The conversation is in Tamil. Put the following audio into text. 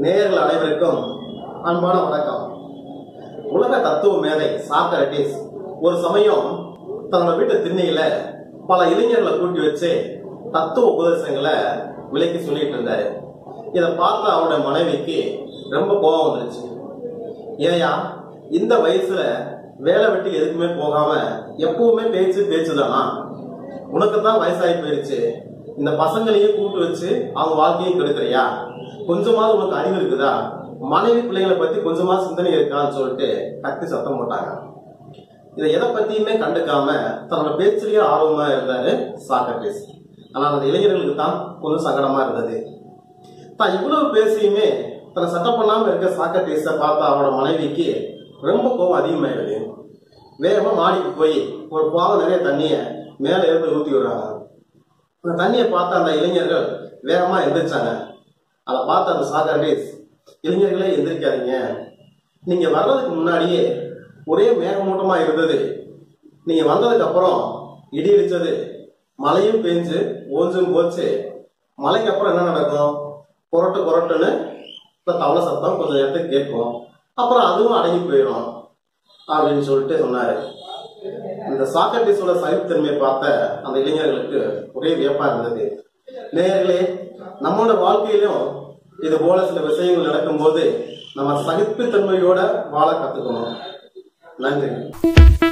நேயர்கள் அனைவருக்கும் அன்பான வணக்கம் உலக தத்துவ மேதை சாக்ரட்டிஸ் ஒரு சமயம் தன்னோட வீட்டு திண்ணையில பல இளைஞர்களை கூட்டி வச்சு தத்துவ உபதேசங்களை விலைக்கு சொல்லிட்டு இருந்தாரு இதை பார்த்த அவருடைய மனைவிக்கு ரொம்ப கோபம் வந்துருச்சு ஏயா இந்த வயசுல வேலை வெட்டி எதுக்குமே போகாம எப்பவுமே பேச்சு பேச்சுதானா உனக்கு தான் வயசாகி போயிருச்சு இந்த பசங்களையும் கூட்டு வச்சு அவங்க வாழ்க்கையும் கெடுக்கிறியா கொஞ்சமாவது உனக்கு அறிவு இருக்குதா மனைவி பிள்ளைங்களை பத்தி கொஞ்சமா சிந்தனை இருக்கான்னு சொல்லிட்டு கத்தி சத்தம் போட்டாங்க இதை எதை பத்தியுமே கண்டுக்காம தன்னோட பேச்சிலேயே ஆர்வமா இருந்தாரு சாக்ரட்டிஸ் ஆனா அந்த இளைஞர்களுக்கு தான் கொஞ்சம் சங்கடமா இருந்தது தான் இவ்வளவு பேசியுமே தன்னை சட்டம் பண்ணாம இருக்க சாக்ரட்டிஸ பார்த்த அவனோட மனைவிக்கு ரொம்ப கோபம் அதிகமாயிடுது வேகமா மாடிக்கு போய் ஒரு பாவம் நிறைய தண்ணிய மேல இருந்து ஊத்தி விடுறாங்க அந்த தண்ணியை பார்த்த அந்த இளைஞர்கள் வேகமா எந்திரிச்சாங்க அதை பார்த்த அந்த சாக்ரட்டிஸ் இளைஞர்களே எந்திரிக்காதீங்க நீங்க வர்றதுக்கு முன்னாடியே ஒரே மேகமூட்டமா இருந்தது நீங்க வந்ததுக்கு அப்புறம் இடி இடிச்சது மழையும் பெஞ்சு ஓஞ்சும் போச்சு மழைக்கு அப்புறம் என்ன நடக்கும் புரட்டு புரட்டுன்னு இப்போ தவளை சத்தம் கொஞ்சம் நேரத்துக்கு கேட்கும் அப்புறம் அதுவும் அடங்கி போயிடும் அப்படின்னு சொல்லிட்டு சொன்னாரு இந்த சாக்ரட்டிஸோட சகிப்புத்தன்மையை பார்த்த அந்த இளைஞர்களுக்கு ஒரே வியப்பா இருந்தது நேயர்களே நம்மளோட வாழ்க்கையிலும் இது போல சில விஷயங்கள் நடக்கும்போது நம்ம சகிப்புத்தன்மையோட வாழ கத்துக்கணும் நன்றி